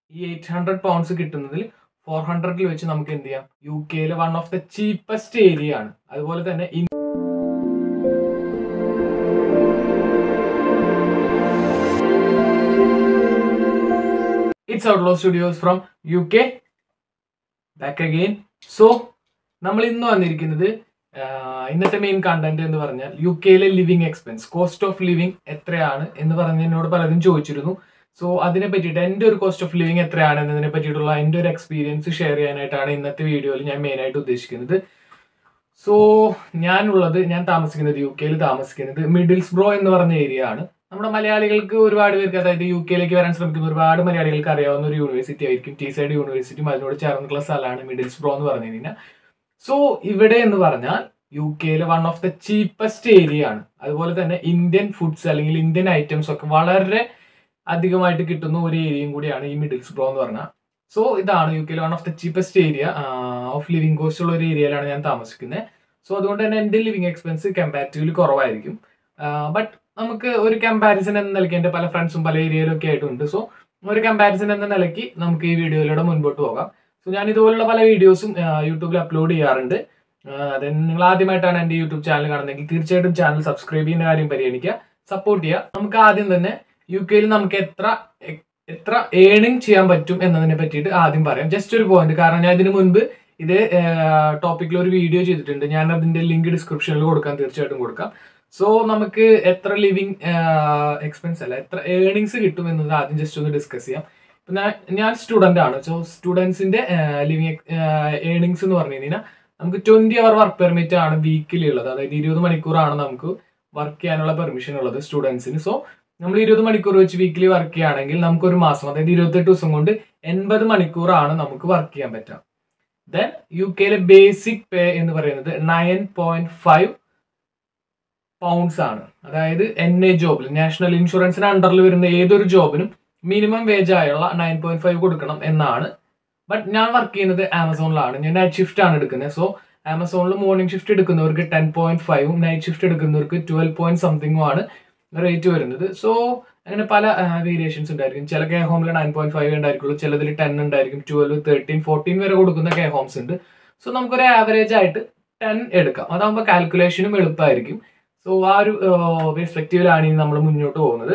ഈ eight hundred pounds കിട്ടുന്നതിൽ four ഹൺഡ്രഡിൽ വെച്ച് നമുക്ക് എന്ത് ചെയ്യാം യു കെയിലെ one of the cheapest area ആണ് അതുപോലെ തന്നെ in- it's Outlaw Studios from U K back again so നമ്മൾ ഇന്ന് വന്നിരിക്കുന്നത് ആഹ്, ഇന്നത്തെ മെയിൻ കണ്ടന്റ് എന്ന് പറഞ്ഞാൽ യു കെയിലെ living expense cost of living എത്രയാണ് എന്ന് പറഞ്ഞ് എന്നോട് പലരും ചോദിച്ചിരുന്നു സോ അതിനെ പറ്റിയിട്ട് എൻ്റെ ഒരു കോസ്റ്റ് ഓഫ് ലിവിങ് എത്രയാണ് എന്നതിനെ പറ്റിയിട്ടുള്ള എൻ്റെ ഒരു എക്സ്പീരിയൻസ് ഷെയർ ചെയ്യാനായിട്ടാണ് ഇന്നത്തെ വീഡിയോയിൽ ഞാൻ മെയിനായിട്ട് ഉദ്ദേശിക്കുന്നത് സോ ഞാനുള്ളത് ഞാൻ താമസിക്കുന്നത് യു കെയിൽ താമസിക്കുന്നത് മിഡിൽസ് ബ്രോ എന്ന് പറഞ്ഞ ഏരിയ ആണ് നമ്മുടെ മലയാളികൾക്ക് ഒരുപാട് പേർക്ക് അതായത് യു കെയിലേക്ക് വരാൻ ശ്രമിക്കുന്ന ഒരുപാട് മലയാളികൾക്ക് അറിയാവുന്ന ഒരു യൂണിവേഴ്സിറ്റി ആയിരിക്കും ടി സൈഡ് യൂണിവേഴ്സിറ്റിയും അതിനോട് ചേർന്നിട്ടുള്ള സ്ഥലമാണ് മിഡിൽസ് ബ്രോ എന്ന് പറഞ്ഞു കഴിഞ്ഞാൽ സോ ഇവിടെ എന്ന് പറഞ്ഞാൽ യു കെയിലെ one of the cheapest area ആണ് അതുപോലെ തന്നെ ഇന്ത്യൻ ഫുഡ്സ് അല്ലെങ്കിൽ ഇന്ത്യൻ ഐറ്റംസ് ഒക്കെ വളരെ അധികമായിട്ട് കിട്ടുന്ന ഒരു ഏരിയയും കൂടിയാണ് ഈ മിഡിൽസ് ബ്രോ എന്ന് പറഞ്ഞാൽ സോ ഇതാണ് യു കെയിലെ one of the cheapest area of living cost ഉള്ള ഒരു ഏരിയയിലാണ് ഞാൻ താമസിക്കുന്നത് സോ അതുകൊണ്ട് തന്നെ എൻ്റെ ലിവിങ് എക്സ്പെൻസ് കമ്പാരിറ്റീവ്ലി കുറവായിരിക്കും ബട്ട് നമുക്ക് ഒരു കമ്പാരിസൺ എന്ന നിലയ്ക്ക് എൻ്റെ പല ഫ്രണ്ട്സും പല ഏരിയയിലൊക്കെ ആയിട്ടുണ്ട് സോ ഒരു കമ്പാരിസൺ എന്ന നിലയ്ക്ക് നമുക്ക് ഈ വീഡിയോയിലൂടെ മുൻപോട്ട് പോകാം സോ ഞാൻ ഇതുപോലുള്ള പല വീഡിയോസും യൂട്യൂബിൽ അപ്ലോഡ് ചെയ്യാറുണ്ട് അതെ നിങ്ങൾ ആദ്യമായിട്ടാണ് എൻ്റെ യൂട്യൂബ് ചാനൽ കാണുന്നതെങ്കിൽ തീർച്ചയായിട്ടും ചാനൽ സബ്സ്ക്രൈബ് ചെയ്യുന്ന കാര്യം പരിഗണിക്കുക സപ്പോർട്ട് ചെയ്യുക നമുക്ക് ആദ്യം തന്നെ യു കെയിൽ നമുക്ക് എത്ര എ- എത്ര ഏണിംഗ് ചെയ്യാൻ പറ്റും എന്നതിനെ പറ്റിയിട്ട് ആദ്യം പറയാം ജസ്റ്റ് ഒരു പോയിന്റ് കാരണം ഞാൻ ഇതിനു മുൻപ് ഇത് ടോപ്പിക്കിൽ ഒരു വീഡിയോ ചെയ്തിട്ടുണ്ട് ഞാൻ അതിന്റെ ലിങ്ക് ഡിസ്ക്രിപ്ഷനിൽ കൊടുക്കാം തീർച്ചയായിട്ടും കൊടുക്കാം സോ നമുക്ക് എത്ര ലിവിങ് എക്സ്പെൻസ് അല്ല എത്ര ഏണിങ്സ് കിട്ടും എന്നത് ആദ്യം ജസ്റ്റ് ഒന്ന് ഡിസ്കസ് ചെയ്യാം ഇപ്പൊ ഞാൻ ഞാൻ സ്റ്റുഡൻ്റ് ആണ് സോ സ്റ്റുഡൻസിന്റെ ലിവിങ് ഏണിങ്സ് എന്ന് പറഞ്ഞു കഴിഞ്ഞാൽ നമുക്ക് ട്വന്റി അവർ വർക്ക് പെർമിറ്റ് ആണ് വീക്കിലി ഉള്ളത് അതായത് ഇരുപത് മണിക്കൂറാണ് നമുക്ക് വർക്ക് ചെയ്യാനുള്ള പെർമിഷൻ ഉള്ളത് സ്റ്റുഡൻസിന് സോ നമ്മൾ ഇരുപത് മണിക്കൂർ വെച്ച് വീക്കിലി വർക്ക് ചെയ്യുകയാണെങ്കിൽ നമുക്ക് ഒരു മാസം അതായത് ഇരുപത്തെട്ട് ദിവസം കൊണ്ട് എൺപത് മണിക്കൂറാണ് നമുക്ക് വർക്ക് ചെയ്യാൻ പറ്റുക ദെൻ യു കെയിലെ ബേസിക് പേ എന്ന് പറയുന്നത് നയൻ പോയിന്റ് ഫൈവ് പൗണ്ട്സ് ആണ് അതായത് എൻ എ ജോബിൽ നാഷണൽ ഇൻഷുറൻസിന് അണ്ടറിൽ വരുന്ന ഏതൊരു ജോബിനും മിനിമം വേജ് ആയുള്ള നയൻ പോയിന്റ് ഫൈവ് കൊടുക്കണം എന്നാണ് ബട്ട് ഞാൻ വർക്ക് ചെയ്യുന്നത് ആമസോണിലാണ് ഞാൻ നൈറ്റ് ഷിഫ്റ്റ് ആണ് എടുക്കുന്നത് സോ ആമസോണിൽ മോർണിംഗ് ഷിഫ്റ്റ് എടുക്കുന്നവർക്ക് ടെൻ പോയിന്റ് ഫൈവും നൈറ്റ് ഷിഫ്റ്റ് എടുക്കുന്നവർക്ക് ട്വൽവ് പോയിന്റ് സംതിങ്ങും ആണ് റേറ്റ് വരുന്നത് സോ അങ്ങനെ പല വേരിയേഷൻസ് ഉണ്ടായിരിക്കും ചില കെ ഹോമിൽ നയൻ പോയിന്റ് ഫൈവ് ഉണ്ടായിരിക്കുള്ളൂ ചിലതിൽ ടെൻ ഉണ്ടായിരിക്കും ട്വൽവ് തേർട്ടീൻ ഫോർട്ടീൻ വരെ കൊടുക്കുന്ന കെ ഹോംസ് ഉണ്ട് സോ നമുക്കൊരു ആവറേജ് ആയിട്ട് ടെൻ എടുക്കാം അതാകുമ്പോൾ കാൽക്കുലേഷനും എളുപ്പമായിരിക്കും സോ ആ ഒരു പെർസ്പെക്റ്റീവിലാണ് ഇനി നമ്മൾ മുന്നോട്ട് പോകുന്നത്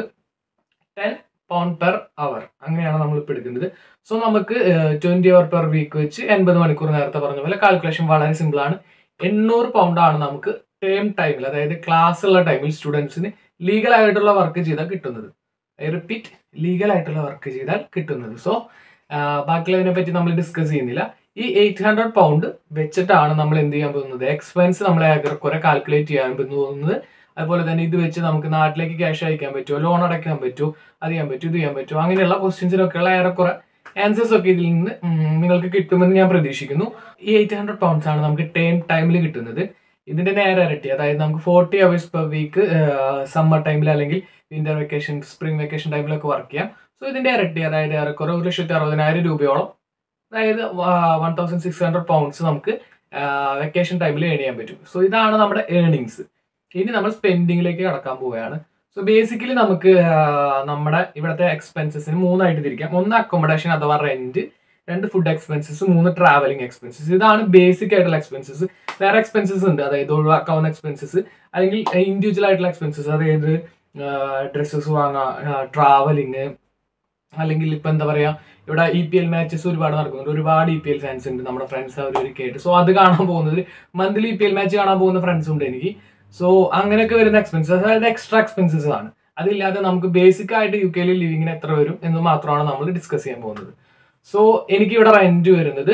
ടെൻ പൗണ്ട് പെർ അവർ അങ്ങനെയാണ് നമ്മൾ ഇപ്പോൾ എടുക്കുന്നത് സോ നമുക്ക് ട്വന്റി അവർ പെർ വീക്ക് വെച്ച് എൺപത് മണിക്കൂർ നേരത്തെ പറഞ്ഞ പോലെ കാൽക്കുലേഷൻ വളരെ സിമ്പിൾ ആണ് എണ്ണൂറ് പൗണ്ട് ആണ് നമുക്ക് ടേം ടൈമിൽ അതായത് ക്ലാസ് ഉള്ള ടൈമിൽ സ്റ്റുഡൻസിന് ലീഗൽ ആയിട്ടുള്ള വർക്ക് ചെയ്താൽ കിട്ടുന്നത് ഐ റിപ്പീറ്റ് ലീഗൽ ആയിട്ടുള്ള വർക്ക് ചെയ്താൽ കിട്ടുന്നത് സോ ബാക്കിയുള്ളതിനെ പറ്റി നമ്മൾ ഡിസ്കസ് ചെയ്യുന്നില്ല ഈ എയ്റ്റ് ഹൺഡ്രഡ് പൗണ്ട് വെച്ചിട്ടാണ് നമ്മൾ എന്ത് ചെയ്യാൻ പോകുന്നത് എക്സ്പെൻസ് നമ്മളെ കുറെ കാൽക്കുലേറ്റ് ചെയ്യാൻ പോകുന്നത് അതുപോലെ തന്നെ ഇത് വെച്ച് നമുക്ക് നാട്ടിലേക്ക് ക്യാഷ് അയക്കാൻ പറ്റുമോ ലോൺ അടയ്ക്കാൻ പറ്റുമോ അത് ചെയ്യാൻ പറ്റുമോ ഇത് ചെയ്യാൻ പറ്റുമോ അങ്ങനെയുള്ള ക്വസ്റ്റ്യൻസിനൊക്കെയുള്ള ഏറെക്കുറെ ആൻസേഴ്സ് ഒക്കെ ഇതിൽ നിന്ന് ഉം, നിങ്ങൾക്ക് കിട്ടുമെന്ന് ഞാൻ പ്രതീക്ഷിക്കുന്നു ഈ എയ്റ്റ് ഹൺഡ്രഡ് പൗണ്ട്സ് ആണ് നമുക്ക് ടൈം ടൈമിൽ കിട്ടുന്നത് ഇതിന്റെ നേരെ ഇരട്ടി അതായത് നമുക്ക് forty hours per week summer ടൈമിൽ അല്ലെങ്കിൽ വിന്റർ വെക്കേഷൻ സ്പ്രിംഗ് വെക്കേഷൻ ടൈമിലൊക്കെ വർക്ക് ചെയ്യാം സോ ഇതിന്റെ ഇരട്ടി അതായത് ഏറെക്കുറെ ഒരു ലക്ഷത്തി അറുപതിനായിരം രൂപയോളം അതായത് one thousand six hundred pounds നമുക്ക് വെക്കേഷൻ ടൈമിൽ ഏൺ ചെയ്യാൻ പറ്റും സോ ഇതാണ് നമ്മുടെ ഏണിങ്സ് ഇനി നമ്മൾ സ്പെൻഡിങ്ങിലേക്ക് കടക്കാൻ പോവുകയാണ് സോ ബേസിക്കലി നമുക്ക് ആ, നമ്മുടെ ഇവിടുത്തെ എക്സ്പെൻസസിന് മൂന്നായിട്ട് തിരിക്കാം ഒന്ന് അക്കോമഡേഷൻ അഥവാ റെന്റ് രണ്ട് ഫുഡ് എക്സ്പെൻസസ് മൂന്ന് ട്രാവലിംഗ് എക്സ്പെൻസസ് ഇതാണ് ബേസിക് ആയിട്ടുള്ള എക്സ്പെൻസസ് വേറെ എക്സ്പെൻസസ് ഉണ്ട് അതായത് ഒഴിവാക്കാവുന്ന എക്സ്പെൻസസ് അല്ലെങ്കിൽ ഇൻഡിവിജ്വൽ ആയിട്ടുള്ള എക്സ്പെൻസസ് അതായത് ഡ്രസ്സസ് വാങ്ങുക ട്രാവലിങ് അല്ലെങ്കിൽ ഇപ്പൊ എന്താ പറയാ ഇവിടെ ഇ പി എൽ മാച്ചസ് ഒരുപാട് നടക്കുന്നുണ്ട് ഒരുപാട് ഇ പി എൽ ഫാൻസ് ഉണ്ട് നമ്മുടെ ഫ്രണ്ട്സ് അവരൊക്കെ ആയിട്ട് സോ അത് കാണാൻ പോകുന്നത് monthly E P L match കാണാൻ പോകുന്ന ഫ്രണ്ട്സ് ഉണ്ട് എനിക്ക് സോ അങ്ങനെയൊക്കെ വരുന്ന എക്സ്പെൻസസ് അതായത് എക്സ്ട്രാ എക്സ്പെൻസസ് ആണ് അതില്ലാതെ നമുക്ക് ബേസിക് ആയിട്ട് യു കെയിൽ ലിവിങ്ങിന് എത്ര വരും എന്ന് മാത്രമാണ് നമ്മൾ ഡിസ്കസ് ചെയ്യാൻ പോകുന്നത് സോ എനിക്ക് ഇവിടെ റെന്റ് വരുന്നത്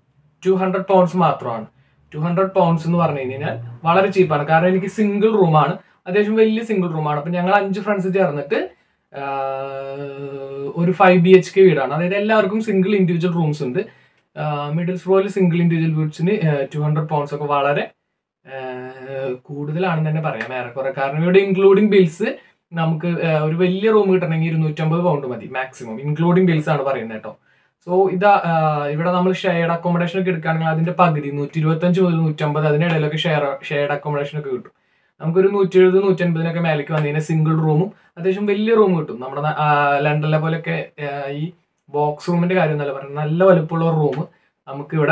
ടു ഹൺഡ്രഡ് പൗണ്ട്സ് മാത്രമാണ് ടു ഹൺഡ്രഡ് പൗണ്ട്സ് എന്ന് പറഞ്ഞു കഴിഞ്ഞാൽ വളരെ ചീപ്പാണ് കാരണം എനിക്ക് സിംഗിൾ റൂമാണ് അത്യാവശ്യം വലിയ സിംഗിൾ റൂമാണ് അപ്പം ഞങ്ങൾ അഞ്ച് ഫ്രണ്ട്സ് ചേർന്നിട്ട് ആഹ്, ഒരു ഫൈവ് ബി എച്ച് കെ വീടാണ് അതായത് എല്ലാവർക്കും സിംഗിൾ ഇൻഡിവിജ്വൽ റൂംസ് ഉണ്ട് മിഡിൽ ഫ്ലോറിൽ സിംഗിൾ ഇൻഡിവിജ്വൽ വീഡ്സിന് ടു ഹൺഡ്രഡ് പൗണ്ട്സ് ഒക്കെ വളരെ ആഹ്, കൂടുതലാണെന്ന് തന്നെ പറയാം ഏറെക്കുറെ കാരണം ഇവിടെ ഇൻക്ലൂഡിങ് ബിൽസ് നമുക്ക് ആഹ്, ഒരു വലിയ റൂം കിട്ടണമെങ്കിൽ ഇരുന്നൂറ്റമ്പത് പൗണ്ട് മതി മാക്സിമം ഇൻക്ലൂഡിങ് ബിൽസ് ആണ് പറയുന്നത് കേട്ടോ സോ ഇതാ ആഹ്, ഇവിടെ നമ്മൾ ഷെയർഡ് അക്കോമഡേഷൻ ഒക്കെ എടുക്കുകയാണെങ്കിൽ അതിന്റെ പകുതി നൂറ്റി ഇരുപത്തഞ്ച് മുതൽ നൂറ്റമ്പത് അതിനിടയിലൊക്കെ ഷെയർ ഷെയർഡ് അക്കോമഡേഷൻ ഒക്കെ കിട്ടും നമുക്കൊരു നൂറ്റി എഴുപത് നൂറ്റൻപതിനൊക്കെ മേലേക്ക് വന്നു കഴിഞ്ഞാൽ സിംഗിൾ റൂമും അത്യാവശ്യം വലിയ റൂം കിട്ടും നമ്മുടെ നാ- ആഹ് ലണ്ടനിലെ പോലെയൊക്കെ ആഹ് ഈ ബോക്സ് റൂമിന്റെ കാര്യം എന്നല്ല പറയുന്നത് നല്ല വലുപ്പമുള്ള ഒരു റൂം നമുക്ക് ഇവിടെ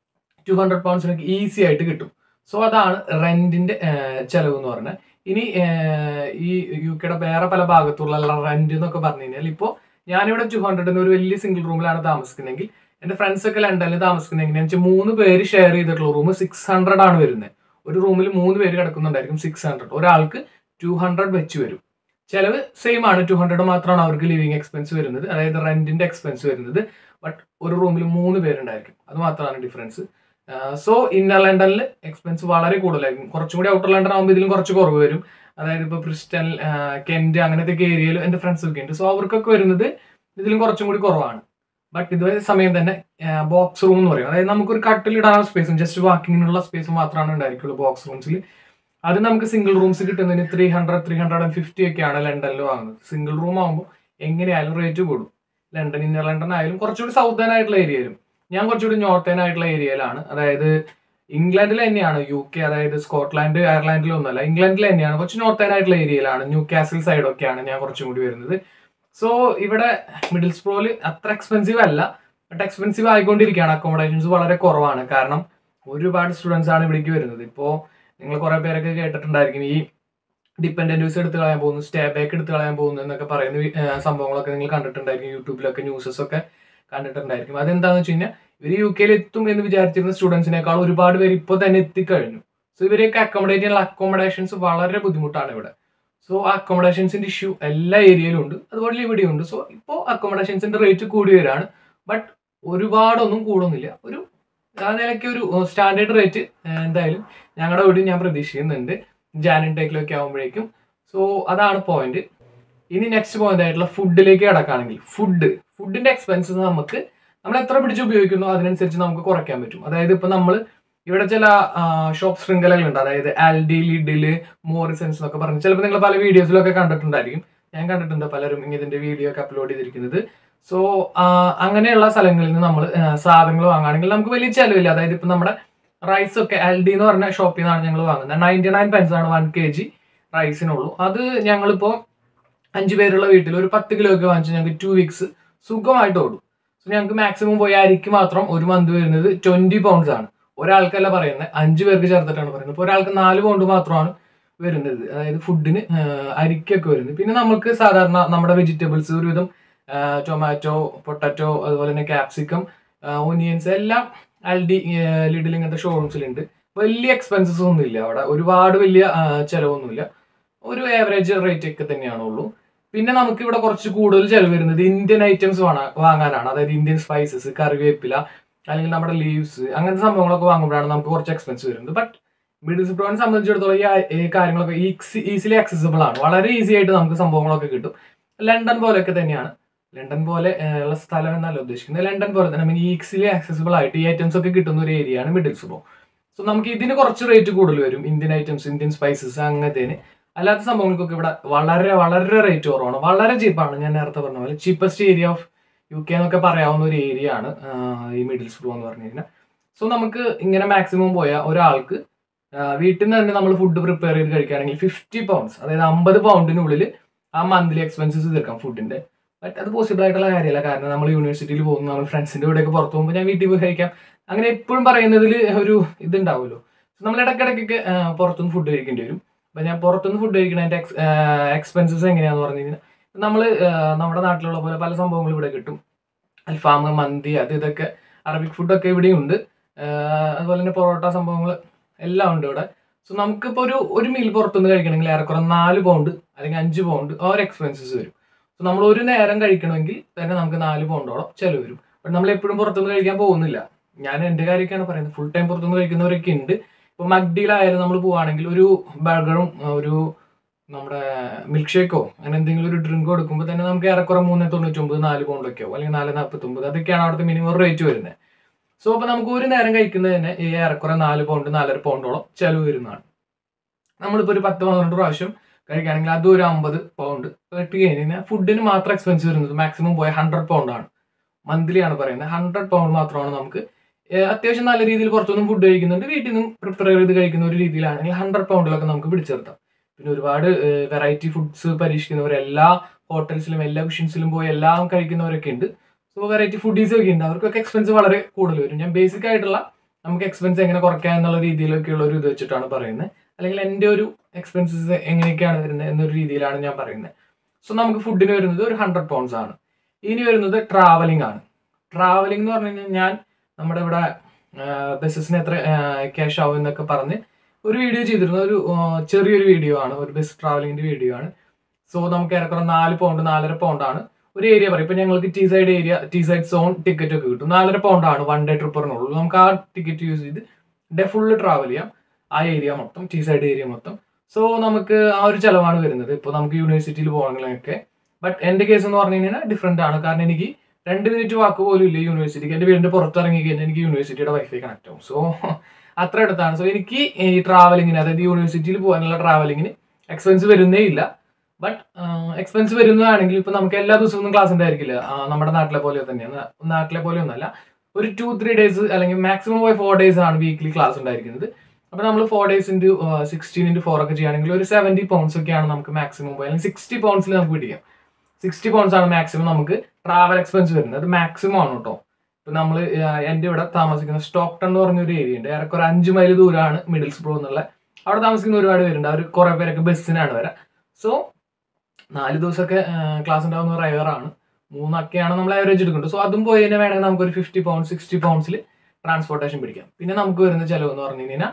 ടു ഹൺഡ്രഡ് പൗണ്ട്സിനൊക്കെ ഈസി ആയിട്ട് കിട്ടും സോ അതാണ് റെന്റിന്റെ ചെലവ് എന്ന് പറഞ്ഞാൽ ഇനി ഏഹ്, ഈ യു കെയുടെ വേറെ പല ഭാഗത്തുള്ള റെന്റ് എന്നൊക്കെ പറഞ്ഞു കഴിഞ്ഞാൽ ഇപ്പോൾ ഞാനിവിടെ ടു ഹൺഡ്രഡിന് ഒരു വലിയ സിംഗിൾ റൂമിലാണ് താമസിക്കുന്നതെങ്കിൽ എന്റെ ഫ്രണ്ട്സ് ഒക്കെ ലണ്ടനിൽ താമസിക്കുന്നത് എങ്ങനെയാണെന്ന് വെച്ചാൽ മൂന്ന് പേര് ഷെയർ ചെയ്തിട്ടുള്ള റൂം സിക്സ് ഹൺഡ്രഡ് ആണ് വരുന്നത് ഒരു റൂമിൽ മൂന്ന് പേര് കിടക്കുന്നുണ്ടായിരിക്കും സിക്സ് ഹൺഡ്രഡ് ഒരാൾക്ക് ടു ഹൺഡ്രഡ് വെച്ച് വരും ചിലവ് സെയിം ആണ് ടു ഹൺഡ്രഡ് മാത്രമാണ് അവർക്ക് ലിവിങ് എക്സ്പെൻസ് വരുന്നത് അതായത് റെന്റിന്റെ എക്സ്പെൻസ് വരുന്നത് ബട്ട് ഒരു റൂമിൽ മൂന്ന് പേരുണ്ടായിരിക്കും അത് മാത്രമാണ് ഡിഫറൻസ് സോ ഇന്നർ ലണ്ടനിൽ എക്സ്പെൻസ് വളരെ കൂടുതലായിരിക്കും കുറച്ചും കൂടി ഔട്ടർ ലണ്ടൻ ആകുമ്പോൾ ഇതിലും കുറച്ച് കുറവ് വരും അതായത് ഇപ്പോൾ ക്രിസ്റ്റൽ കെന്റ് അങ്ങനത്തെ ഏരിയയിൽ എൻ്റെ ഫ്രണ്ട്സ് ഒക്കെ ഉണ്ട് സോ അവർക്കൊക്കെ വരുന്നത് ഇതിലും കുറച്ചും കൂടി കുറവാണ് ബട്ട് ഇതേ സമയം തന്നെ ബോക്സ് റൂം എന്ന് പറയും അതായത് നമുക്കൊരു കട്ടിൽ ഇടാനുള്ള സ്പേസും ജസ്റ്റ് വാക്കിങ്ങിനുള്ള സ്പേസും മാത്രമാണ് ഉണ്ടായിരിക്കുള്ളൂ ബോക്സ് റൂംസിൽ അത് നമുക്ക് സിംഗിൾ റൂംസ് കിട്ടുന്നതിന് three hundred three hundred and fifty ഒക്കെയാണ് ലണ്ടനിൽ വാങ്ങുന്നത് സിംഗിൾ റൂം ആകുമ്പോൾ എങ്ങനെയായാലും റേറ്റ് കൂടും ലണ്ടൻ ഇന്നർ ലണ്ടൻ ആയാലും കുറച്ചുകൂടി സൗത്തേൺ ആയിട്ടുള്ള ഏരിയയിലും ഞാൻ കുറച്ചുകൂടി നോർത്തേൺ ആയിട്ടുള്ള ഏരിയയിലാണ് അതായത് ഇംഗ്ലണ്ടിൽ തന്നെയാണ് യു കെ അതായത് സ്കോട്ട്ലാൻഡ് അയർലാൻഡിലൊന്നുമല്ല ഇംഗ്ലണ്ടിൽ തന്നെയാണ് കുറച്ച് നോർത്തേൺ ആയിട്ടുള്ള ഏരിയയിലാണ് ന്യൂ കാസിൽ സൈഡൊക്കെയാണ് ഞാൻ കുറച്ചും കൂടി വരുന്നത് സോ ഇവിടെ മിഡിൽ സ്പ്രോയിൽ അത്ര എക്സ്പെൻസീവ് അല്ല ബട്ട് എക്സ്പെൻസീവ് ആയിക്കൊണ്ടിരിക്കുകയാണ് അക്കോമഡേഷൻസ് വളരെ കുറവാണ് കാരണം ഒരുപാട് സ്റ്റുഡൻസ് ആണ് ഇവിടേക്ക് വരുന്നത് ഇപ്പോൾ നിങ്ങൾ കുറെ പേരൊക്കെ കേട്ടിട്ടുണ്ടായിരിക്കും ഈ ഡിപ്പെൻഡന്റ് വ്യൂസ് എടുത്ത് കളയാൻ പോകുന്നു സ്റ്റേ ബാക്ക് എടുത്ത് കളയാൻ പോകുന്നു എന്നൊക്കെ പറയുന്ന വി- ഏഹ് സംഭവങ്ങളൊക്കെ നിങ്ങൾ കണ്ടിട്ടുണ്ടായിരിക്കും യൂട്യൂബിലൊക്കെ ന്യൂസസ് ഒക്കെ കണ്ടിട്ടുണ്ടായിരിക്കും അതെന്താണെന്ന് വെച്ച് കഴിഞ്ഞാൽ ഇവർ യു കെയിൽ എത്തും എന്ന് വിചാരിച്ചിരുന്ന സ്റ്റുഡൻസിനേക്കാൾ ഒരുപാട് പേര് ഇപ്പോൾ തന്നെ എത്തിക്കഴിഞ്ഞു സോ ഇവരെയൊക്കെ അക്കോമഡേറ്റ് ചെയ്യാനുള്ള അക്കോമഡേഷൻസ് വളരെ ബുദ്ധിമുട്ടാണ് ഇവിടെ സോ അക്കോമഡേഷൻസിന്റെ ഇഷ്യൂ എല്ലാ ഏരിയയിലും ഉണ്ട് അതുപോലെ ഇവിടെയും ഉണ്ട് സോ ഇപ്പോൾ അക്കോമഡേഷൻസിന്റെ റേറ്റ് കൂടി വരികയാണ് ബട്ട് ഒരുപാടൊന്നും കൂടുന്നില്ല ഒരു ആ നിലയ്ക്ക് ഒരു സ്റ്റാൻഡേർഡ് റേറ്റ് എന്തായാലും ഞങ്ങളുടെ വീട് ഞാൻ പ്രതീക്ഷിക്കുന്നുണ്ട് ജാനൻ ടേക്കിലൊക്കെ ആകുമ്പോഴേക്കും സോ അതാണ് പോയിന്റ് ഇനി നെക്സ്റ്റ് പോയിന്റ് ആയിട്ടുള്ള ഫുഡിലേക്ക് കിടക്കുകയാണെങ്കിൽ ഫുഡ് ഫുഡിന്റെ എക്സ്പെൻസസ് നമുക്ക് നമ്മൾ എത്ര പിടിച്ച് ഉപയോഗിക്കുന്നോ അതിനനുസരിച്ച് നമുക്ക് കുറയ്ക്കാൻ പറ്റും അതായത് ഇപ്പൊ നമ്മൾ ഇവിടെ ചില ഷോപ്പ് ശൃംഖലകളുണ്ട് അതായത് ആൽഡി ലിഡില് മോറിസൺസ് എന്നൊക്കെ പറഞ്ഞ് ചിലപ്പോൾ നിങ്ങൾ പല വീഡിയോസിലൊക്കെ കണ്ടിട്ടുണ്ടായിരിക്കും ഞാൻ കണ്ടിട്ടുണ്ട് പലരും ഇങ്ങനെ ഇതിന്റെ വീഡിയോ ഒക്കെ അപ്ലോഡ് ചെയ്തിരിക്കുന്നത് സോ അങ്ങനെയുള്ള സ്ഥലങ്ങളിൽ നിന്ന് നമ്മൾ സാധനങ്ങൾ വാങ്ങുകയാണെങ്കിൽ നമുക്ക് വലിയ ചിലവില്ല അതായത് ഇപ്പൊ നമ്മുടെ റൈസ് ഒക്കെ എൽഡി എന്ന് പറഞ്ഞ ഷോപ്പിൽ നിന്നാണ് ഞങ്ങൾ വാങ്ങുന്നത് നയൻറ്റി നയൻ പെൻസ് ആണ് വൺ കെ ജി റൈസിനുള്ളൂ അത് ഞങ്ങളിപ്പോൾ അഞ്ച് പേരുള്ള വീട്ടിൽ ഒരു പത്ത് കിലോ ഒക്കെ വാങ്ങിച്ച് ഞങ്ങൾക്ക് ടു വീക്സ് സുഖമായിട്ട് ഓടും സോ ഞങ്ങൾക്ക് മാക്സിമം പോയി അരിക്ക് മാത്രം ഒരു മന്ത് വരുന്നത് ട്വന്റി പൗണ്ട്സ് ആണ് ഒരാൾക്കല്ല പറയുന്നത് അഞ്ച് പേർക്ക് ചേർത്തിട്ടാണ് പറയുന്നത് ഇപ്പോൾ ഒരാൾക്ക് നാല് പൗണ്ട് മാത്രമാണ് വരുന്നത് അതായത് ഫുഡിന് അരിക്കൊക്കെ വരുന്നത് പിന്നെ നമുക്ക് സാധാരണ നമ്മുടെ വെജിറ്റബിൾസ് ഒരുവിധം ടൊമാറ്റോ പൊട്ടാറ്റോ അതുപോലെ തന്നെ ക്യാപ്സിക്കം ഒനിയൻസ് എല്ലാം അൽഡി ലിഡിൽ ഇങ്ങനത്തെ ഷോറൂംസിലുണ്ട് വലിയ എക്സ്പെൻസസ് ഒന്നും ഇല്ല അവിടെ ഒരുപാട് വലിയ ആ, ചെലവൊന്നുമില്ല ഒരു ആവറേജ് റേറ്റ് ഒക്കെ തന്നെയാണുള്ളൂ പിന്നെ നമുക്ക് ഇവിടെ കുറച്ച് കൂടുതൽ ചെലവ് വരുന്നത് ഇന്ത്യൻ ഐറ്റംസ് വാങ്ങാനാണ് അതായത് ഇന്ത്യൻ സ്പൈസസ് കറിവേപ്പില അല്ലെങ്കിൽ നമ്മുടെ ലീവ്സ് അങ്ങനത്തെ സംഭവങ്ങളൊക്കെ വാങ്ങുമ്പോഴാണ് നമുക്ക് കുറച്ച് എക്സ്പെൻസ് വരുന്നത് ബട്ട് മിഡിൽ സിപ്രോനെ സംബന്ധിച്ചിടത്തോളം ഈ ആ- ഈ കാര്യങ്ങളൊക്കെ ഈസിലി ആക്സസിബിൾ ആണ് വളരെ ഈസി ആയിട്ട് നമുക്ക് സംഭവങ്ങളൊക്കെ കിട്ടും ലണ്ടൻ പോലെയൊക്കെ തന്നെയാണ് ലണ്ടൻ പോലെ ഏഹ്, ഉള്ള സ്ഥലം എന്നല്ല ഉദ്ദേശിക്കുന്നത് ലണ്ടൻ പോലെ തന്നെ നമുക്ക് ഈസിലി ആക്സസിബിൾ ആയിട്ട് ഈ ഐറ്റംസ് ഒക്കെ കിട്ടുന്ന ഒരു ഏരിയയാണ് മിഡിൽ സിപ്രോ സോ നമുക്ക് ഇതിന് കുറച്ച് റേറ്റ് കൂടുതൽ വരും ഇന്ത്യൻ ഐറ്റംസ് ഇന്ത്യൻ സ്പൈസസ് അങ്ങനത്തേന് അല്ലാത്ത സംഭവങ്ങൾക്കൊക്കെ ഇവിടെ വളരെ വളരെ റേറ്റ് കുറവാണ് വളരെ ചീപ്പാണ് ഞാൻ നേരത്തെ പറഞ്ഞ പോലെ cheapest area of U K എന്നൊക്കെ പറയാവുന്ന ഒരു ഏരിയ ആണ് ആഹ്, ഈ മിഡിൽ സ്പ്രോ എന്ന് പറഞ്ഞു കഴിഞ്ഞാൽ സോ നമുക്ക് ഇങ്ങനെ മാക്സിമം പോയ ഒരാൾക്ക് ആഹ്, വീട്ടിൽ നിന്ന് തന്നെ നമ്മൾ ഫുഡ് പ്രിപ്പയർ ചെയ്ത് കഴിക്കുകയാണെങ്കിൽ ഫിഫ്റ്റി പൗണ്ട്സ് അതായത് അമ്പത് പൗണ്ടിനുള്ളിൽ ആ മന്ത്ലി എക്സ്പെൻസസ് തീർക്കാം ഫുഡിന്റെ ബട്ട് അത് പോസിബിൾ ആയിട്ടുള്ള കാര്യമല്ല കാരണം നമ്മൾ യൂണിവേഴ്സിറ്റിയിൽ പോകുന്നു നമ്മൾ ഫ്രണ്ട്സിന്റെ കൂടെയൊക്കെ പുറത്ത് പോകുമ്പോൾ ഞാൻ വീട്ടിൽ പോയി കഴിക്കാം അങ്ങനെ എപ്പോഴും പറയുന്നതിൽ ഒരു ഇതുണ്ടാവുമല്ലോ നമ്മൾ ഇടയ്ക്കിടയ്ക്കൊക്കെ ആഹ്, പുറത്തുനിന്ന് ഫുഡ് കഴിക്കേണ്ടി വരും അപ്പൊ ഞാൻ പുറത്തുനിന്ന് ഫുഡ് കഴിക്കുന്നതിന്റെ എക്സ്പെൻസസ് എങ്ങനെയാന്ന് പറഞ്ഞു കഴിഞ്ഞാൽ നമ്മൾ നമ്മുടെ നാട്ടിലുള്ള പോലെ പല സംഭവങ്ങളും ഇവിടെ കിട്ടും അൽഫാം മന്തി അത് ഇതൊക്കെ അറബിക് ഫുഡൊക്കെ ഇവിടെയും ഉണ്ട് ആഹ് അതുപോലെ തന്നെ പൊറോട്ട സംഭവങ്ങൾ എല്ലാം ഉണ്ട് ഇവിടെ സോ നമുക്കിപ്പോൾ ഒരു ഒരു മീൽ പുറത്തുനിന്ന് കഴിക്കണമെങ്കിൽ ഏറെക്കുറെ നാല് പൗണ്ട് അല്ലെങ്കിൽ അഞ്ച് പൗണ്ട് ആ ഒരു എക്സ്പെൻസസ് വരും സോ നമ്മൾ ഒരു നേരം കഴിക്കണമെങ്കിൽ തന്നെ നമുക്ക് നാല് പൗണ്ടോളം ചിലവ് വരും ബട്ട് നമ്മൾ എപ്പോഴും പുറത്തുനിന്ന് കഴിക്കാൻ പോകുന്നില്ല ഞാൻ എൻ്റെ കാര്യമൊക്കെയാണ് പറയുന്നത് ഫുൾ ടൈം പുറത്തുനിന്ന് കഴിക്കുന്നവരൊക്കെ ഉണ്ട് ഇപ്പോൾ മക്ഡിയിലായാലും നമ്മൾ പോവുകയാണെങ്കിൽ ഒരു ബർഗറും ഒരു നമ്മുടെ മിൽക്ക് ഷേക്കോ അങ്ങനെ എന്തെങ്കിലും ഒരു ഡ്രിങ്കോ എടുക്കുമ്പോൾ തന്നെ നമുക്ക് ഏറെക്കുറെ മൂന്ന് തൊണ്ണൂറ്റൊമ്പത് നാല് പൗണ്ടൊക്കെ ആവും അല്ലെങ്കിൽ നാല് നാൽപ്പത്തൊമ്പത് അതൊക്കെയാണ് അവിടുത്തെ മിനിമം റേറ്റ് വരുന്നത് സോ അപ്പോൾ നമുക്ക് ഒരു നേരം കഴിക്കുന്നത് തന്നെ ഈ ഏറെക്കുറെ നാല് പൗണ്ട് നാലര പൗണ്ടോളം ചിലവ് വരുന്നതാണ് നമ്മളിപ്പോൾ ഒരു പത്ത് പന്ത്രണ്ട് പ്രാവശ്യം കഴിക്കുകയാണെങ്കിൽ അതും ഒരു അമ്പത് പൗണ്ട് ഇട്ട് കഴിഞ്ഞാൽ ഫുഡിന് മാത്രം എക്സ്പെൻസ് വരുന്നത് മാക്സിമം പോയ ഹൺഡ്രഡ് പൗണ്ട് ആണ് മന്ത്ലി ആണ് പറയുന്നത് ഹൺഡ്രഡ് പൗണ്ട് മാത്രമാണ് നമുക്ക് ഏഹ് അത്യാവശ്യം നല്ല രീതിയിൽ പുറത്തുനിന്നും ഫുഡ് കഴിക്കുന്നുണ്ട് വീട്ടിൽ നിന്നും പ്രിപ്പയർ ചെയ്ത് കഴിക്കുന്ന ഒരു രീതിയിലാണെങ്കിൽ ഹൺഡ്രഡ് പൗണ്ടിലൊക്കെ നമുക്ക് പിടിച്ചെടുത്താം പിന്നെ ഒരുപാട് വെറൈറ്റി ഫുഡ്സ് പരീക്ഷിക്കുന്നവർ എല്ലാ ഹോട്ടൽസിലും എല്ലാ കുഷൻസിലും പോയി എല്ലാം കഴിക്കുന്നവരൊക്കെ ഉണ്ട് സോ വെറൈറ്റി ഫുഡീസ് ഒക്കെ ഉണ്ട് അവർക്കൊക്കെ എക്സ്പെൻസ് വളരെ കൂടുതൽ വരും ഞാൻ ബേസിക് ആയിട്ടുള്ള നമുക്ക് എക്സ്പെൻസ് എങ്ങനെ കുറയ്ക്കാം എന്നുള്ള രീതിയിലൊക്കെയുള്ള ഒരു ഇത് വെച്ചിട്ടാണ് പറയുന്നത് അല്ലെങ്കിൽ എൻ്റെ ഒരു എക്സ്പെൻസസ് എങ്ങനെയൊക്കെയാണ് വരുന്നത് എന്നൊരു രീതിയിലാണ് ഞാൻ പറയുന്നത് സോ നമുക്ക് ഫുഡിന് വരുന്നത് ഒരു ഹൺഡ്രഡ് പൗണ്ട്സ് ആണ് ഇനി വരുന്നത് ട്രാവലിംഗ് ആണ് ട്രാവലിംഗ് എന്ന് പറഞ്ഞു കഴിഞ്ഞാൽ ഞാൻ നമ്മുടെ ഇവിടെ ബസ്സസിന് എത്ര ക്യാഷ് ആവും എന്നൊക്കെ പറഞ്ഞ് ഒരു വീഡിയോ ചെയ്തിരുന്നു ഒരു ആ, ചെറിയൊരു വീഡിയോ ആണ് ഒരു ബസ് ട്രാവലിംഗിന്റെ വീഡിയോ ആണ് സോ നമുക്ക് ഏറെക്കുറെ നാല് പൗണ്ട് നാലര പൗണ്ട് ആണ് ഒരു ഏരിയ പറയും ഇപ്പൊ ഞങ്ങൾക്ക് Teesside area Teesside zone ticket ഒക്കെ കിട്ടും നാലര പൗണ്ട് ആണ് വൺ ഡേ ട്രിപ്പറിനുള്ളൂ നമുക്ക് ആ ടിക്കറ്റ് യൂസ് ചെയ്ത് ഡേ ഫുള്ള് ട്രാവൽ ചെയ്യാം ആ ഏരിയ മൊത്തം ടി സൈഡ് ഏരിയ മൊത്തം സോ നമുക്ക് ആ ഒരു ചെലവാണ് വരുന്നത് ഇപ്പോൾ നമുക്ക് യൂണിവേഴ്സിറ്റിയിൽ പോകണമെങ്കിലൊക്കെ ബട്ട് എൻ്റെ കേസ് എന്ന് പറഞ്ഞു കഴിഞ്ഞാൽ ഡിഫറെൻ്റ് ആണ് കാരണം എനിക്ക് രണ്ട് മിനിറ്റ് വാക്ക് പോലും ഇല്ല യൂണിവേഴ്സിറ്റിക്ക് എൻ്റെ വീടിൻ്റെ പുറത്തിറങ്ങി കഴിഞ്ഞാൽ എനിക്ക് യൂണിവേഴ്സിറ്റിയുടെ വൈഫൈ കണക്ട് ആവും സോ അത്ര അടുത്താണ് സോ എനിക്ക് ഈ ട്രാവലിങ്ങിന് അതായത് യൂണിവേഴ്സിറ്റിയിൽ പോകാനുള്ള ട്രാവലിങ്ങിന് എക്സ്പെൻസ് വരുന്നേ ഇല്ല ബട്ട് എക്സ്പെൻസ് വരുന്നതാണെങ്കിൽ ഇപ്പൊ നമുക്ക് എല്ലാ ദിവസവും ഒന്നും ക്ലാസ് ഉണ്ടായിരിക്കില്ല ആ, നമ്മുടെ നാട്ടിലെ പോലെ തന്നെയാണ് നാട്ടിലെ പോലെ ഒന്നല്ല ഒരു ടു ത്രീ ഡേയ്സ് അല്ലെങ്കിൽ മാക്സിമം പോയി ഫോർ ഡേയ്സ് ആണ് വീക്ക്ലി ക്ലാസ് ഉണ്ടായിരിക്കുന്നത് അപ്പൊ നമ്മൾ four days into sixteen into four ഒക്കെ ചെയ്യുകയാണെങ്കിൽ ഒരു സെവൻറ്റി പൗണ്ട്സ് ഒക്കെയാണ് നമുക്ക് മാക്സിമം പോയി അല്ലെങ്കിൽ സിക്സ്റ്റി പൗണ്ട്സിൽ നമുക്ക് പിടിക്കാം സിക്സ്റ്റി പൗണ്ട്സ് ആണ് മാക്സിമം നമുക്ക് ട്രാവൽ എക്സ്പെൻസ് വരുന്നത് അത് മാക്സിമം ആണ് കേട്ടോ ഇപ്പൊ നമ്മൾ എൻ്റെ ഇവിടെ താമസിക്കുന്ന സ്റ്റോക്ടൺ എന്ന് പറഞ്ഞൊരു ഏരിയ ഉണ്ട് ഏറെക്കുറെ അഞ്ച് മൈൽ ദൂരമാണ് മിഡിൽസ് ബ്രോ എന്നുള്ള അവിടെ താമസിക്കുന്ന ഒരുപാട് പേരുണ്ട് അവർ കുറെ പേരൊക്കെ ബസ്സിനാണ് വരാം സോ നാല് ദിവസമൊക്കെ ക്ലാസ് ഉണ്ടാവുന്ന റയറാണ് മൂന്നൊക്കെയാണ് നമ്മൾ ആവറേജ് എടുക്കുന്നത് സോ അതും പോയി തന്നെ വേണമെങ്കിൽ നമുക്ക് ഒരു ഫിഫ്റ്റി പൗണ്ട് സിക്സ്റ്റി പൗണ്ട്സിൽ ട്രാൻസ്പോർട്ടേഷൻ പിടിക്കാം പിന്നെ നമുക്ക് വരുന്ന ചിലവ് എന്ന് പറഞ്ഞു കഴിഞ്ഞാൽ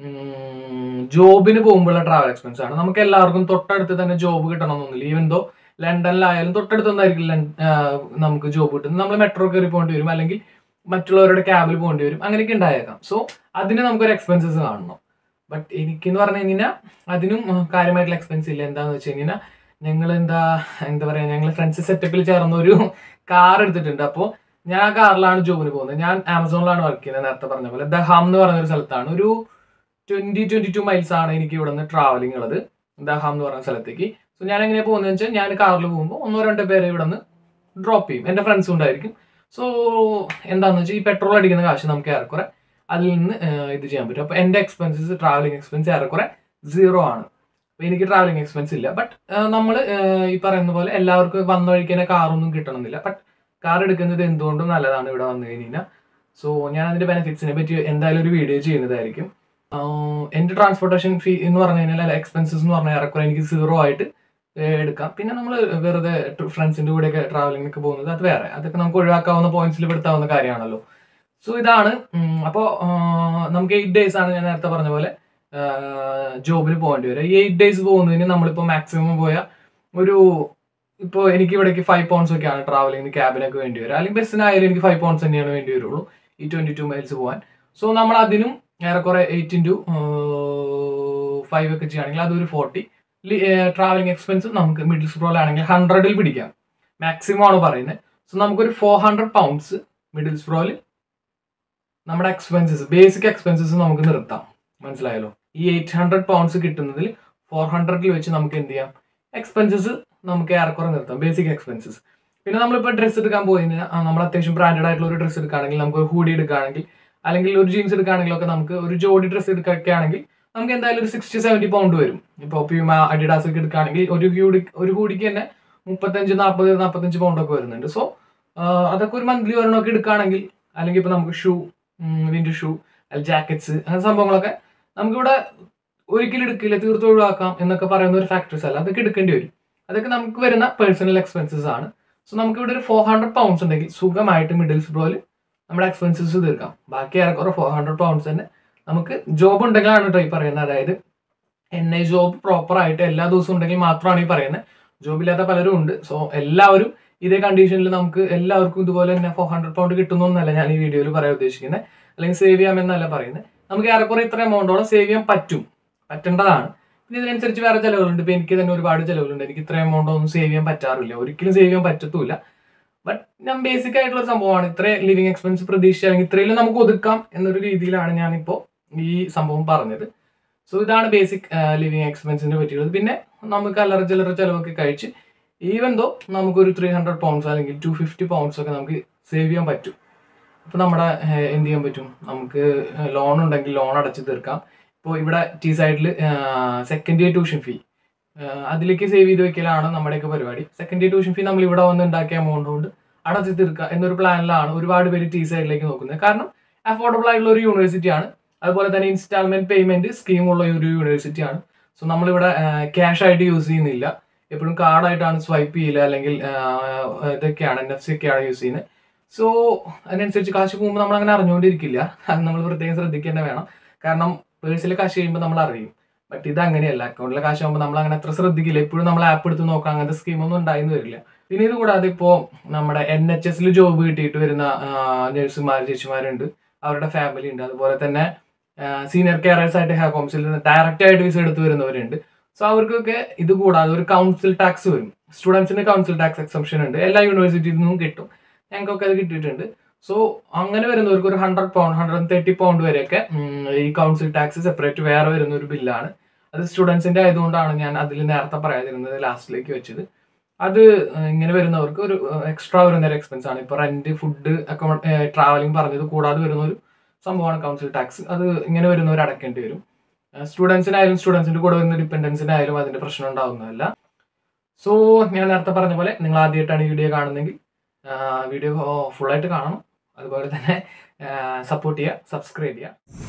ജോബിന് പോകുമ്പോഴുള്ള ട്രാവൽ എക്സ്പെൻസ് ആണ് നമുക്ക് എല്ലാവർക്കും തൊട്ടടുത്ത് തന്നെ ജോബ് കിട്ടണമെന്നൊന്നുമില്ല ഈവൻ ദോ ലണ്ടനിലായാലും തൊട്ടടുത്തൊന്നായിരിക്കും ലൺ- ആ, നമുക്ക് ജോബ് കിട്ടുന്നത് നമ്മൾ മെട്രോ കയറി പോകേണ്ടി വരും അല്ലെങ്കിൽ മറ്റുള്ളവരുടെ ക്യാബിൽ പോകേണ്ടി വരും അങ്ങനെയൊക്കെ ഉണ്ടായേക്കാം സോ അതിന് നമുക്കൊരു എക്സ്പെൻസസ് കാണണം ബട്ട് എനിക്കെന്ന് പറഞ്ഞു കഴിഞ്ഞാൽ അതിനും ആ, കാര്യമായിട്ടുള്ള എക്സ്പെൻസ് ഇല്ല എന്താന്ന് വെച്ച് കഴിഞ്ഞാൽ ഞങ്ങൾ എന്താ എന്താ പറയാ ഞങ്ങൾ ഫ്രണ്ട്സ് സെറ്റപ്പിൽ ചേർന്ന ഒരു കാർ എടുത്തിട്ടുണ്ട് അപ്പോൾ ഞാൻ ആ കാറിലാണ് ജോബിന് പോകുന്നത് ഞാൻ ആമസോണിലാണ് വർക്ക് ചെയ്യുന്നത് നേരത്തെ പറഞ്ഞ പോലെ ദഹാം എന്ന് പറയുന്ന ഒരു സ്ഥലത്താണ് ഒരു ട്വന്റി ട്വന്റി ടു മൈൽസ് ആണ് എനിക്ക് ഇവിടെ നിന്ന് ട്രാവലിംഗ് ഉള്ളത് ദഹാം എന്ന് പറയുന്ന സ്ഥലത്തേക്ക് സോ ഞാൻ എങ്ങനെയാ പോകുന്നത് വെച്ചാൽ ഞാൻ കാറിൽ പോകുമ്പോൾ ഒന്നോ രണ്ടോ പേരെ ഇവിടെ നിന്ന് ഡ്രോപ്പ് ചെയ്യും എൻ്റെ ഫ്രണ്ട്സും ഉണ്ടായിരിക്കും സോ എന്താണെന്ന് വെച്ചാൽ ഈ പെട്രോൾ അടിക്കുന്ന കാശ് നമുക്ക് ഏറെക്കുറെ അതിൽ നിന്ന് ഏഹ്, ഇത് ചെയ്യാൻ പറ്റും അപ്പോൾ എൻ്റെ എക്സ്പെൻസസ് ട്രാവലിംഗ് എക്സ്പെൻസ് ഏറെക്കുറെ സീറോ ആണ് അപ്പോൾ എനിക്ക് ട്രാവലിംഗ് എക്സ്പെൻസ് ഇല്ല ബട്ട് നമ്മൾ ഈ പറയുന്ന പോലെ എല്ലാവർക്കും വന്ന വഴിക്ക് തന്നെ കാറൊന്നും കിട്ടണമെന്നില്ല ബട്ട് കാർ എടുക്കുന്നത് എന്തുകൊണ്ടും നല്ലതാണ് ഇവിടെ വന്നു കഴിഞ്ഞാൽ സോ ഞാൻ അതിന്റെ ബെനിഫിറ്റ്സിനെ പറ്റി എന്തായാലും ഒരു വീഡിയോ ചെയ്യുന്നതായിരിക്കും ആഹ് എൻ്റെ ട്രാൻസ്പോർട്ടേഷൻ ഫീ എന്ന് പറഞ്ഞു കഴിഞ്ഞാൽ എക്സ്പെൻസസ് എന്ന് പറഞ്ഞാൽ ഏറെക്കുറെ എനിക്ക് സീറോ ആയിട്ട് ഏഹ് എടുക്കാം പിന്നെ നമ്മൾ വെറുതെ ഫ്രണ്ട്സിന്റെ കൂടെയൊക്കെ ട്രാവലിങ്ങിനൊക്കെ പോകുന്നത് അത് വേറെ അതൊക്കെ നമുക്ക് ഒഴിവാക്കാവുന്ന പോയിന്റ്സിൽ പെടുത്താവുന്ന കാര്യമാണല്ലോ സോ ഇതാണ് അപ്പോൾ നമുക്ക് എയ്റ്റ് ഡേയ്സ് ആണ് ഞാൻ നേരത്തെ പറഞ്ഞ പോലെ ജോബിന് പോകേണ്ടി വരിക ഈ എയ്റ്റ് ഡേയ്സ് പോകുന്നതിന് നമ്മളിപ്പോൾ മാക്സിമം പോയ ഒരു ഇപ്പോൾ എനിക്ക് ഇവിടേക്ക് ഫൈവ് പൗണ്ട്സ് ഒക്കെയാണ് ട്രാവലിങ്ങിന് ക്യാബിനൊക്കെ വേണ്ടി വരിക അല്ലെങ്കിൽ ബസ്സിനായാലും എനിക്ക് ഫൈവ് പൗണ്ട്സ് തന്നെയാണ് വേണ്ടി വരുള്ളൂ ഈ ട്വന്റി ടു മൈൽസ് പോകാൻ സോ നമ്മൾ അതിനും ഏറെക്കുറെ എയ്റ്റ് ഇൻറ്റു ഫൈവ് ഒക്കെ ചെയ്യുകയാണെങ്കിൽ അതൊരു ഫോർട്ടി ട്രാവലിംഗ് എക്സ്പെൻസ് നമുക്ക് മിഡിൽ സ്പ്രോയിലാണെങ്കിൽ ഹൺഡ്രഡിൽ പിടിക്കാം മാക്സിമം ആണ് പറയുന്നത് സോ നമുക്കൊരു ഫോർ ഹൺഡ്രഡ് പൗണ്ട്സ് മിഡിൽ സ്പ്രോയിൽ നമ്മുടെ എക്സ്പെൻസസ് ബേസിക് എക്സ്പെൻസസ് നമുക്ക് നിർത്താം മനസ്സിലായല്ലോ ഈ എയ്റ്റ് ഹൺഡ്രഡ് പൗണ്ട്സ് കിട്ടുന്നതിൽ ഫോർ ഹൺഡ്രഡിൽ വെച്ച് നമുക്ക് എന്ത് ചെയ്യാം എക്സ്പെൻസസ് നമുക്ക് ഏറെക്കുറെ നിർത്താം ബേസിക് എക്സ്പെൻസസ് പിന്നെ നമ്മളിപ്പോൾ ഡ്രസ്സ് എടുക്കാൻ പോയി കഴിഞ്ഞാൽ നമ്മൾ അത്യാവശ്യം ബ്രാൻഡഡ് ആയിട്ടുള്ള ഒരു ഡ്രസ്സ് എടുക്കുകയാണെങ്കിൽ നമുക്ക് ഒരു ഹൂഡി എടുക്കുകയാണെങ്കിൽ അല്ലെങ്കിൽ ഒരു ജീൻസ് എടുക്കുകയാണെങ്കിലൊക്കെ നമുക്ക് ഒരു ജോഡി ഡ്രസ്സ് എടുക്കുകയാണെങ്കിൽ നമുക്ക് എന്തായാലും ഒരു സിക്സ്റ്റി സെവൻറ്റി പൗണ്ട് വരും ഇപ്പോൾ പ്യൂമ അഡിഡാസ് ഒക്കെ എടുക്കുകയാണെങ്കിൽ ഒരു ഹൂഡി ഒരു ഹൂഡിക്ക് തന്നെ മുപ്പത്തഞ്ച് നാൽപ്പത് നാൽപ്പത്തഞ്ച് പൗണ്ട് ഒക്കെ വരുന്നുണ്ട് സോ അതൊക്കെ ഒരു മന്ത്ലി ഒരെണ്ണമൊക്കെ എടുക്കുകയാണെങ്കിൽ അല്ലെങ്കിൽ ഇപ്പോൾ നമുക്ക് ഷൂ വിൻഡോ ഷൂ അല്ലെങ്കിൽ ജാക്കറ്റ്സ് അങ്ങനെ സംഭവങ്ങളൊക്കെ നമുക്കിവിടെ ഒരിക്കലും എടുക്കില്ല തീർത്തും ഒഴിവാക്കാം എന്നൊക്കെ പറയുന്ന ഒരു ഫാക്ടേഴ്സ് അല്ല അതൊക്കെ എടുക്കേണ്ടി വരും അതൊക്കെ നമുക്ക് വരുന്ന പേഴ്സണൽ എക്സ്പെൻസസ് ആണ് സോ നമുക്ക് ഇവിടെ ഒരു ഫോർ ഹൺഡ്രഡ് പൗണ്ട്സ് ഉണ്ടെങ്കിൽ സുഖമായിട്ട് മിഡിൽ സ്ബ്രോയിൽ നമ്മുടെ എക്സ്പെൻസസ് തീർക്കാം ബാക്കി ഏറെക്കുറെ ഫോർ ഹൺഡ്രഡ് പൗണ്ട്സ് തന്നെ നമുക്ക് ജോബ് ഉണ്ടെങ്കിലാണ് കേട്ടോ ഈ പറയുന്നത് അതായത് എൻ ഐ ജോബ് പ്രോപ്പർ ആയിട്ട് എല്ലാ ദിവസവും ഉണ്ടെങ്കിൽ മാത്രമാണ് ഈ പറയുന്നത് ജോബ് ഇല്ലാത്ത പലരും ഉണ്ട് സോ എല്ലാവരും ഇതേ കണ്ടീഷനിൽ നമുക്ക് എല്ലാവർക്കും ഇതുപോലെ തന്നെ ഫോർ ഹൺഡ്രഡ് പൗണ്ട് കിട്ടുന്നൊന്നല്ല ഞാൻ ഈ വീഡിയോയിൽ പറയാൻ ഉദ്ദേശിക്കുന്നത് അല്ലെങ്കിൽ സേവ് ചെയ്യാമെന്നല്ല പറയുന്നത് നമുക്ക് ഏറെക്കുറെ ഇത്ര എമൗണ്ടോളം സേവ് ചെയ്യാൻ പറ്റും പറ്റേണ്ടതാണ് പിന്നെ ഇതിനനുസരിച്ച് വേറെ ചിലവുകളുണ്ട് ഇപ്പൊ എനിക്ക് തന്നെ ഒരുപാട് ചിലവുകളുണ്ട് എനിക്ക് ഇത്ര എമൗണ്ട് ഒന്നും സേവ് ചെയ്യാൻ പറ്റാറില്ല ഒരിക്കലും സേവ് ചെയ്യാൻ പറ്റത്തുമില്ല ബട്ട് ഞാൻ ബേസിക് ആയിട്ടുള്ള ഒരു സംഭവമാണ് ഇത്ര ലിവിങ് എക്സ്പെൻസ് പ്രതീക്ഷിച്ച അല്ലെങ്കിൽ ഇത്രയും നമുക്ക് ഒതുക്കാം എന്നൊരു രീതിയിലാണ് ഞാനിപ്പോൾ ഈ സംഭവം പറഞ്ഞത് സോ ഇതാണ് ബേസിക് ലിവിങ് എക്സ്പെൻസിനെ പറ്റിയുള്ളത് പിന്നെ നമുക്ക് അല്ലറ ചില്ലറ ചിലവൊക്കെ കഴിച്ച് ഈവൻ ദോ നമുക്കൊരു ത്രീ ഹൺഡ്രഡ് പൗണ്ട്സ് അല്ലെങ്കിൽ ടു ഫിഫ്റ്റി പൗണ്ട്സ് ഒക്കെ നമുക്ക് സേവ് ചെയ്യാൻ പറ്റും അപ്പോൾ നമ്മുടെ ഏഹ്, എന്ത് ചെയ്യാൻ പറ്റും നമുക്ക് ലോൺ ഉണ്ടെങ്കിൽ ലോൺ അടച്ച് തീർക്കാം ഇപ്പോൾ ഇവിടെ ടി സൈഡിൽ സെക്കൻഡ് ഇയർ ട്യൂഷൻ ഫീ അതിലേക്ക് സേവ് ചെയ്ത് വെക്കലാണ് നമ്മുടെയൊക്കെ പരിപാടി സെക്കൻഡ് ഇയർ ട്യൂഷൻ ഫീ നമ്മൾ ഇവിടെ വന്ന് ഉണ്ടാക്കിയ എമൗണ്ട് കൊണ്ട് അടച്ചു തീർക്കുക എന്നൊരു പ്ലാനിലാണ് ഒരുപാട് പേര് ടി സൈഡിലേക്ക് നോക്കുന്നത് കാരണം അഫോർഡബിൾ ആയിട്ടുള്ള ഒരു യൂണിവേഴ്സിറ്റിയാണ് അതുപോലെ തന്നെ ഇൻസ്റ്റാൾമെന്റ് പേയ്മെന്റ് സ്കീം ഉള്ള ഒരു യൂണിവേഴ്സിറ്റിയാണ് സോ നമ്മളിവിടെ ക്യാഷ് ആയിട്ട് യൂസ് ചെയ്യുന്നില്ല എപ്പോഴും കാർഡായിട്ടാണ് സ്വൈപ്പ് ചെയ്യില്ല അല്ലെങ്കിൽ ആ, ഇതൊക്കെയാണ് എൻ എഫ് സി ഒക്കെയാണ് യൂസ് ചെയ്യുന്നത് സോ അതിനനുസരിച്ച് കാശ് പോകുമ്പോൾ നമ്മൾ അങ്ങനെ അറിഞ്ഞുകൊണ്ടിരിക്കില്ല അത് നമ്മൾ പ്രത്യേകം ശ്രദ്ധിക്കേണ്ട വേണം കാരണം പേഴ്സിൽ കാശ് കഴിയുമ്പോൾ നമ്മൾ അറിയും ബട്ട് ഇത് അങ്ങനെയല്ല അക്കൗണ്ടിലെ കാശ് ആകുമ്പോൾ നമ്മൾ അങ്ങനെ അത്ര ശ്രദ്ധിക്കില്ല എപ്പോഴും നമ്മൾ ആപ്പ് എടുത്ത് നോക്കാം അങ്ങനത്തെ സ്കീമൊന്നും ഉണ്ടായിന്ന് വരില്ല പിന്നെ ഇത് കൂടാതെ ഇപ്പോൾ നമ്മുടെ എൻ എച്ച് എസിൽ ജോബ് കിട്ടിയിട്ട് വരുന്ന നഴ്സുമാർ ചേച്ചിമാരുണ്ട് അവരുടെ ഫാമിലി ഉണ്ട് അതുപോലെ തന്നെ സീനിയർ കെയറേഴ്സ് ആയിട്ട് ഹെയർ കോംസിൽ നിന്ന് ഡയറക്റ്റ് ആയിട്ട് വിസ എടുത്ത് വരുന്നവരുണ്ട് സോ അവർക്കൊക്കെ ഇത് കൂടാതെ ഒരു കൗൺസിൽ ടാക്സ് വരും സ്റ്റുഡൻസിന് കൗൺസിൽ ടാക്സ് എക്സംഷൻ ഉണ്ട് എല്ലാ യൂണിവേഴ്സിറ്റിയിൽ നിന്നും കിട്ടും ഞങ്ങൾക്കൊക്കെ അത് കിട്ടിയിട്ടുണ്ട് സോ അങ്ങനെ വരുന്നവർക്ക് ഒരു hundred pound hundred thirty pound വരെയൊക്കെ ഉം, ഈ കൗൺസിൽ ടാക്സ് സെപ്പറേറ്റ് വേറെ വരുന്ന ഒരു ബില്ലാണ് അത് സ്റ്റുഡൻസിന്റെ ആയതുകൊണ്ടാണ് ഞാൻ അതിൽ നേരത്തെ പറയാതിരുന്നത് ലാസ്റ്റിലേക്ക് വെച്ചത് അത് ഏഹ്, ഇങ്ങനെ വരുന്നവർക്ക് ഒരു എക്സ്ട്രാ വരുന്ന ഒരു എക്സ്പെൻസ് ആണ് ഇപ്പൊ റെന്റ് ഫുഡ് അക്കൗണ്ട് ട്രാവലിംഗ് പറഞ്ഞത് കൂടാതെ വരുന്ന ഒരു സംഭവമാണ് കൗൺസിൽ ടാക്സ് അത് ഇങ്ങനെ വരുന്നവർ അടയ്ക്കേണ്ടി വരും സ്റ്റുഡൻസിനായാലും സ്റ്റുഡൻസിന്റെ കൂടെ വരുന്ന ഡിപ്പെൻഡൻസിനായാലും അതിന്റെ പ്രശ്നം ഉണ്ടാവുന്നതല്ല സോ ഞാൻ നേരത്തെ പറഞ്ഞ പോലെ നിങ്ങൾ ആദ്യമായിട്ടാണ് ഈ വീഡിയോ കാണുന്നതെങ്കിൽ വീഡിയോ ഫുള്ളായിട്ട് കാണണം അതുപോലെ തന്നെ സപ്പോർട്ട് ചെയ്യുക സബ്സ്ക്രൈബ് ചെയ്യുക